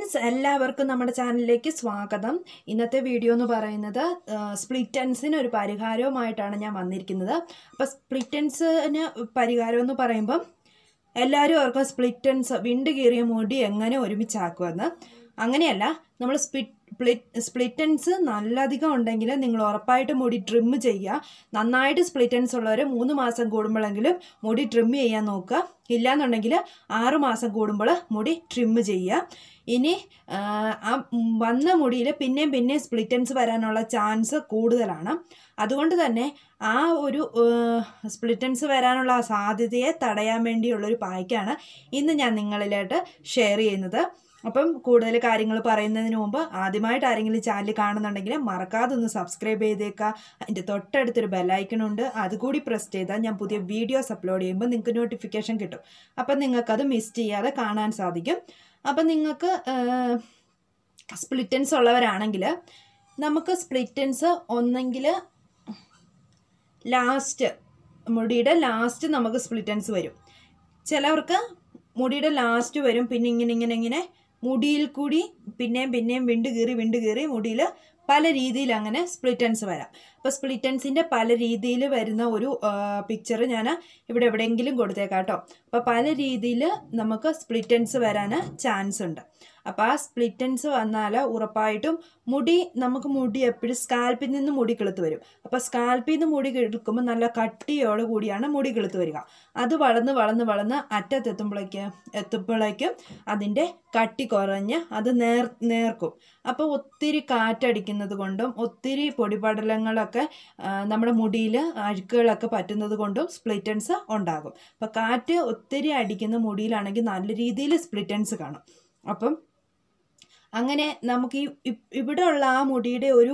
friends എല്ലാവർക്കും നമ്മുടെ ചാനലിലേക്ക് സ്വാഗതം ഇന്നത്തെ വീഡിയോ എന്ന് പറയുന്നത് സ്പ്ലിറ്റൻസിന് ഒരു പരിഹാരവുമായിട്ടാണ് ഞാൻ വന്നിരിക്കുന്നത് അപ്പോൾ സ്പ്ലിറ്റൻസിന് പരിഹാരം എന്ന് പറയുമ്പം എല്ലാവരും ഓർക്കും സ്പ്ലിറ്റൻസ് വിണ്ട് കീറിയ മുടി എങ്ങനെ ഒരുമിച്ചാക്കുമെന്ന് അങ്ങനെയല്ല നമ്മൾ സ്പ്ലിറ്റ് സ്പ്ലിറ്റ് സ്പ്ലിറ്റൻസ് നല്ലധികം ഉണ്ടെങ്കിൽ നിങ്ങൾ ഉറപ്പായിട്ട് മുടി ട്രിം ചെയ്യുക നന്നായിട്ട് സ്പ്ലിറ്റൻസ് ഉള്ളവർ മൂന്ന് മാസം കൂടുമ്പോഴെങ്കിലും മുടി ട്രിം ചെയ്യാൻ നോക്കുക ഇല്ലാന്നുണ്ടെങ്കിൽ ആറ് മാസം കൂടുമ്പോൾ മുടി ട്രിം ചെയ്യുക ഇനി ആ വന്ന മുടിയിൽ പിന്നെയും പിന്നെയും സ്പ്ലിറ്റൻസ് വരാനുള്ള ചാൻസ് കൂടുതലാണ് അതുകൊണ്ട് തന്നെ ആ ഒരു സ്പ്ലിറ്റൻസ് വരാനുള്ള സാധ്യതയെ തടയാൻ വേണ്ടിയുള്ളൊരു പായ്ക്കാണ് ഇന്ന് ഞാൻ നിങ്ങളിലായിട്ട് ഷെയർ ചെയ്യുന്നത് അപ്പം കൂടുതൽ കാര്യങ്ങൾ പറയുന്നതിന് മുമ്പ് ആദ്യമായിട്ട് ആരെങ്കിലും ചാനൽ കാണുന്നുണ്ടെങ്കിൽ മറക്കാതെ ഒന്ന് സബ്സ്ക്രൈബ് ചെയ്തേക്കുക അതിൻ്റെ തൊട്ടടുത്തൊരു ബെല്ലൈക്കണുണ്ട് അതുകൂടി പ്രസ് ചെയ്താൽ ഞാൻ പുതിയ വീഡിയോസ് അപ്ലോഡ് ചെയ്യുമ്പോൾ നിങ്ങൾക്ക് നോട്ടിഫിക്കേഷൻ കിട്ടും അപ്പം നിങ്ങൾക്കത് മിസ് ചെയ്യാതെ കാണാൻ സാധിക്കും അപ്പം നിങ്ങൾക്ക് സ്പ്ലിറ്റൻസ് ഉള്ളവരാണെങ്കിൽ നമുക്ക് സ്പ്ലിറ്റൻസ് ഒന്നെങ്കിൽ ലാസ്റ്റ് മുടിയുടെ ലാസ്റ്റ് നമുക്ക് സ്പ്ലിറ്റൻസ് വരും ചിലവർക്ക് മുടിയുടെ ലാസ്റ്റ് വരും പിന്നെ ഇങ്ങനെ ഇങ്ങനെ ഇങ്ങനെ മുടിയിൽ കൂടി പിന്നെയും പിന്നെയും വിണ്ട് കീറി വിണ്ട് കീറി മുടിയിൽ പല രീതിയിൽ അങ്ങനെ സ്പ്ലിറ്റൻസ് വരാം അപ്പോൾ സ്പ്ലിറ്റൻസിൻ്റെ പല രീതിയിൽ വരുന്ന ഒരു പിക്ചർ ഞാൻ ഇവിടെ എവിടെയെങ്കിലും കൊടുത്തേക്കാം കേട്ടോ അപ്പോൾ പല രീതിയിൽ നമുക്ക് സ്പ്ലിറ്റൻസ് വരാൻ ചാൻസ് ഉണ്ട് അപ്പോൾ ആ സ്പ്ലിറ്റൻസ് വന്നാൽ ഉറപ്പായിട്ടും മുടി നമുക്ക് മുടി എപ്പോഴും സ്കാൽപ്പിൽ നിന്ന് മുടി കിളുത്ത് വരും അപ്പോൾ സ്കാൽപ്പിൽ നിന്ന് മുടി കിളുക്കുമ്പോൾ നല്ല കട്ടിയോട് കൂടിയാണ് മുടി കിളുത്ത് വരിക അത് വളർന്ന് വളർന്ന് വളർന്ന് അറ്റത്തെത്തുമ്പോഴേക്ക് എത്തുമ്പോഴേക്കും അതിൻ്റെ കട്ടി കുറഞ്ഞ് അത് നേർ നേർക്കും അപ്പോൾ ഒത്തിരി കാറ്റടിക്കുന്നത് കൊണ്ടും ഒത്തിരി പൊടിപടലങ്ങളൊക്കെ നമ്മുടെ മുടിയിൽ അഴുക്കുകളൊക്കെ പറ്റുന്നത് കൊണ്ടും സ്പ്ലിറ്റൻസ് ഉണ്ടാകും അപ്പോൾ കാറ്റ് ഒത്തിരി അടിക്കുന്ന മുടിയിലാണെങ്കിൽ നല്ല രീതിയിൽ സ്പ്ലിറ്റൻസ് കാണും അപ്പം അങ്ങനെ നമുക്ക് ഈ ഇവിടെ ഉള്ള ആ മുടിയുടെ ഒരു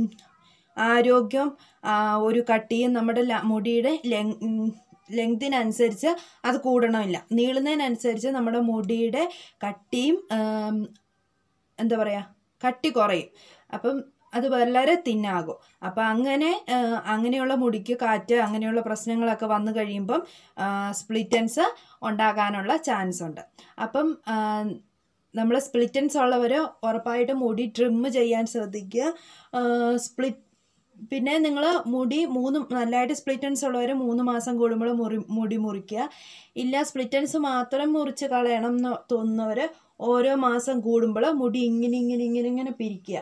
ആരോഗ്യം ഒരു കട്ടിയും നമ്മുടെ മുടിയുടെ ലെങ് ലെങ്തിനനുസരിച്ച് അത് കൂടണമില്ല നീളുന്നതിനനുസരിച്ച് നമ്മുടെ മുടിയുടെ കട്ടിയും എന്താ പറയുക കട്ടി കുറയും അപ്പം അത് വളരെ തിന്നാകും അപ്പം അങ്ങനെ അങ്ങനെയുള്ള മുടിക്ക് കാറ്റ് അങ്ങനെയുള്ള പ്രശ്നങ്ങളൊക്കെ വന്നു കഴിയുമ്പം സ്പ്ലിറ്റൻസ് ഉണ്ടാകാനുള്ള ചാൻസ് ഉണ്ട് അപ്പം നമ്മൾ സ്പ്ലിറ്റൻസ് ഉള്ളവർ ഉറപ്പായിട്ടും മുടി ട്രിം ചെയ്യാൻ ശ്രദ്ധിക്കുക സ്പ്ലിറ്റ് പിന്നെ നിങ്ങൾ മുടി മൂന്ന് നല്ലതായിട്ട് സ്പ്ലിറ്റൻസ് ഉള്ളവർ മൂന്ന് മാസം കൂടുമ്പോൾ മുറി മുടി മുറിക്കുക ഇല്ല സ്പ്ലിറ്റൻസ് മാത്രം മുറിച്ച് കളയണം എന്ന് തോന്നുന്നവർ ഓരോ മാസം കൂടുമ്പോൾ മുടി ഇങ്ങനെ ഇങ്ങനെ ഇങ്ങനെ ഇങ്ങനെ പിരിക്കുക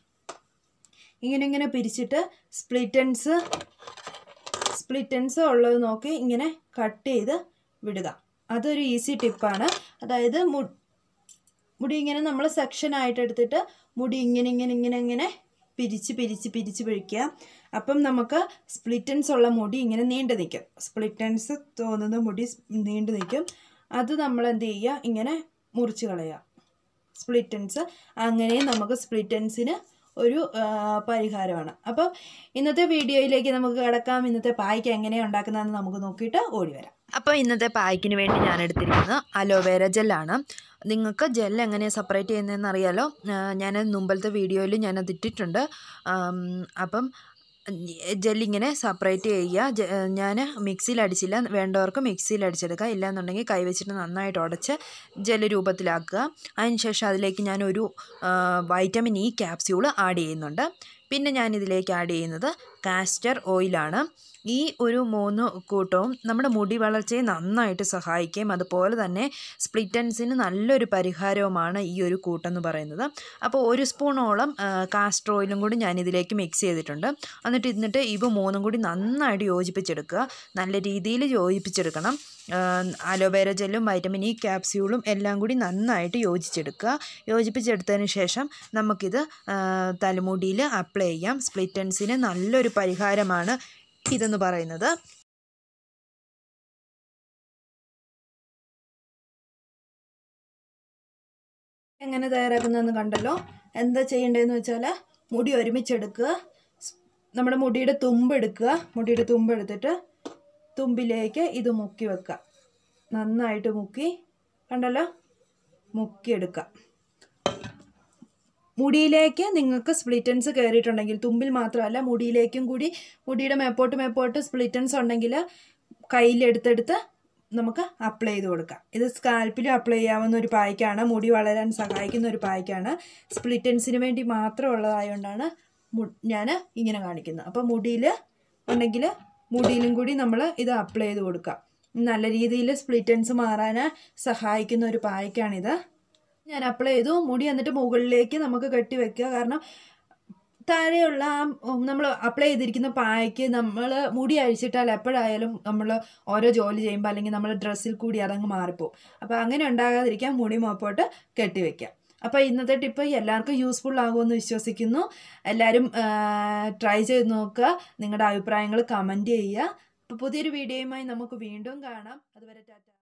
ഇങ്ങനെ ഇങ്ങനെ പിരിച്ചിട്ട് സ്പ്ലിറ്റൻസ് സ്പ്ലിറ്റൻസ് ഉള്ളത് നോക്കി ഇങ്ങനെ കട്ട് ചെയ്ത് വിടുക അതൊരു ഈസി ടിപ്പാണ് അതായത് മുടി ഇങ്ങനെ നമ്മൾ സെക്ഷനായിട്ട് എടുത്തിട്ട് മുടി ഇങ്ങനെ ഇങ്ങനെ ഇങ്ങനെ ഇങ്ങനെ പിരിച്ച് പിരിച്ച് പിരിച്ച് പിഴിക്കുക അപ്പം നമുക്ക് സ്പ്ലിറ്റൻസ് ഉള്ള മുടി ഇങ്ങനെ നീണ്ടു നിൽക്കും സ്പ്ലിറ്റൻസ് തോന്നുന്ന മുടി നീണ്ടു നിൽക്കും അത് നമ്മൾ എന്ത് ചെയ്യുക ഇങ്ങനെ മുറിച്ച് കളയുക സ്പ്ലിറ്റൻസ് അങ്ങനെ നമുക്ക് സ്പ്ലിറ്റൻസിന് ഒരു പരിഹാരമാണ് അപ്പം ഇന്നത്തെ വീഡിയോയിലേക്ക് നമുക്ക് കിടക്കാം ഇന്നത്തെ പായ്ക്ക് എങ്ങനെയാണ് ഉണ്ടാക്കുന്നതെന്ന് നമുക്ക് നോക്കിയിട്ട് ഓടി വരാം അപ്പോൾ ഇന്നത്തെ പായ്ക്കിന് വേണ്ടി ഞാൻ എടുത്തിരിക്കുന്നത് അലോവേര ജെല്ലാണ് നിങ്ങൾക്ക് ജെൽ എങ്ങനെയാണ് സെപ്പറേറ്റ് ചെയ്യുന്നതെന്ന് അറിയാലോ ഞാൻ മുമ്പത്തെ വീഡിയോയിൽ ഞാനത് ഇട്ടിട്ടുണ്ട് അപ്പം ജെല്ലിങ്ങനെ സെപ്പറേറ്റ് ചെയ്യുക ഞാൻ മിക്സിയിൽ അടിച്ചില്ല വേണ്ടവർക്ക് മിക്സിയിൽ അടിച്ചെടുക്കുക ഇല്ലാന്നുണ്ടെങ്കിൽ കൈവച്ചിട്ട് നന്നായിട്ട് ഉടച്ച് ജെല്ല് രൂപത്തിലാക്കുക അതിനുശേഷം അതിലേക്ക് ഞാനൊരു വൈറ്റമിൻ ഇ ക്യാപ്സ്യൂൾ ആഡ് ചെയ്യുന്നുണ്ട് പിന്നെ ഞാൻ ഇതിലേക്ക് ആഡ് ചെയ്യുന്നത് കാസ്റ്റർ ഓയിലാണ് ഈ ഒരു മൂന്ന് കൂട്ടവും നമ്മുടെ മുടി വളർച്ചയെ നന്നായിട്ട് സഹായിക്കുകയും അതുപോലെ തന്നെ സ്പ്ലിറ്റൻസിന് നല്ലൊരു പരിഹാരവുമാണ് ഈ ഒരു കൂട്ടെന്ന് പറയുന്നത് അപ്പോൾ ഒരു സ്പൂണോളം കാസ്റ്റർ ഓയിലും കൂടി ഞാൻ ഇതിലേക്ക് മിക്സ് ചെയ്തിട്ടുണ്ട് എന്നിട്ട് എന്നിട്ട് ഇവ മൂന്നും കൂടി നന്നായിട്ട് യോജിപ്പിച്ചെടുക്കുക നല്ല രീതിയിൽ യോജിപ്പിച്ചെടുക്കണം അലോവേര ജെല്ലും വൈറ്റമിൻ ഇ ക്യാപ്സ്യൂളും എല്ലാം കൂടി നന്നായിട്ട് യോജിച്ചെടുക്കുക യോജിപ്പിച്ചെടുത്തതിന് ശേഷം നമുക്കിത് തലമുടിയിൽ അപ്ലൈ ചെയ്യാം സ്പ്ലിറ്റൻസിന് നല്ലൊരു പരിഹാരമാണ് ഇതെന്ന് പറയുന്നത് എങ്ങനെ തയ്യാറാക്കുന്നതെന്ന് കണ്ടല്ലോ എന്താ ചെയ്യേണ്ടതെന്ന് വെച്ചാൽ മുടി ഒരുമിച്ചെടുക്കുക നമ്മുടെ മുടിയുടെ തുമ്പ് എടുക്കുക മുടിയുടെ തുമ്പ് എടുത്തിട്ട് തുമ്പിലേക്ക് ഇത് മുക്കി വെക്കുക നന്നായിട്ട് മുക്കി കണ്ടല്ലോ മുക്കിയെടുക്കുക മുടിയിലേക്ക് നിങ്ങൾക്ക് സ്പ്ലിറ്റൻസ് കയറിയിട്ടുണ്ടെങ്കിൽ തുമ്പിൽ മാത്രമല്ല മുടിയിലേക്കും കൂടി മുടിയുടെ മേപ്പോട്ട് മേപ്പോട്ട് സ്പ്ലിറ്റൻസ് ഉണ്ടെങ്കിൽ കയ്യിലെടുത്തെടുത്ത് നമുക്ക് അപ്ലൈ ചെയ്ത് കൊടുക്കാം ഇത് സ്കാൽപ്പിൽ അപ്ലൈ ചെയ്യാവുന്ന ഒരു പായ്ക്കാണ് മുടി വളരാൻ സഹായിക്കുന്ന ഒരു പായ്ക്കാണ് സ്പ്ലിറ്റൻസിന് വേണ്ടി മാത്രമുള്ളതായതുകൊണ്ടാണ് ഞാൻ ഇങ്ങനെ കാണിക്കുന്നത് അപ്പോൾ മുടിയിൽ ഉണ്ടെങ്കിൽ മുടിയിലും കൂടി നമ്മൾ ഇത് അപ്ലൈ ചെയ്ത് കൊടുക്കാം നല്ല രീതിയിൽ സ്പ്ലിറ്റൻസ് മാറാൻ സഹായിക്കുന്ന ഒരു പായ്ക്കാണിത് ഞാൻ അപ്ലൈ ചെയ്തു മുടി എന്നിട്ട് മുകളിലേക്ക് നമുക്ക് കെട്ടി വെക്കുക കാരണം താഴെയുള്ള ആ നമ്മൾ അപ്ലൈ ചെയ്തിരിക്കുന്ന പായ്ക്ക് നമ്മൾ മുടി അഴിച്ചിട്ടാൽ എപ്പോഴായാലും നമ്മൾ ഓരോ ജോലി ചെയ്യുമ്പോൾ അല്ലെങ്കിൽ നമ്മൾ ഡ്രസ്സിൽ കൂടി അതങ്ങ് മാറിപ്പോവും അപ്പോൾ അങ്ങനെ ഉണ്ടാകാതിരിക്കാൻ മുടി മോപ്പോട്ട് കെട്ടി വെക്കാം അപ്പോൾ ഇന്നത്തെ ടിപ്പ് എല്ലാവർക്കും യൂസ്ഫുൾ ആകുമെന്ന് വിശ്വസിക്കുന്നു എല്ലാവരും ട്രൈ ചെയ്ത് നോക്കുക നിങ്ങളുടെ അഭിപ്രായങ്ങൾ കമൻറ്റ് ചെയ്യുക അപ്പോൾ പുതിയൊരു വീഡിയോയുമായി നമുക്ക് വീണ്ടും കാണാം അതുവരെ ടാറ്റ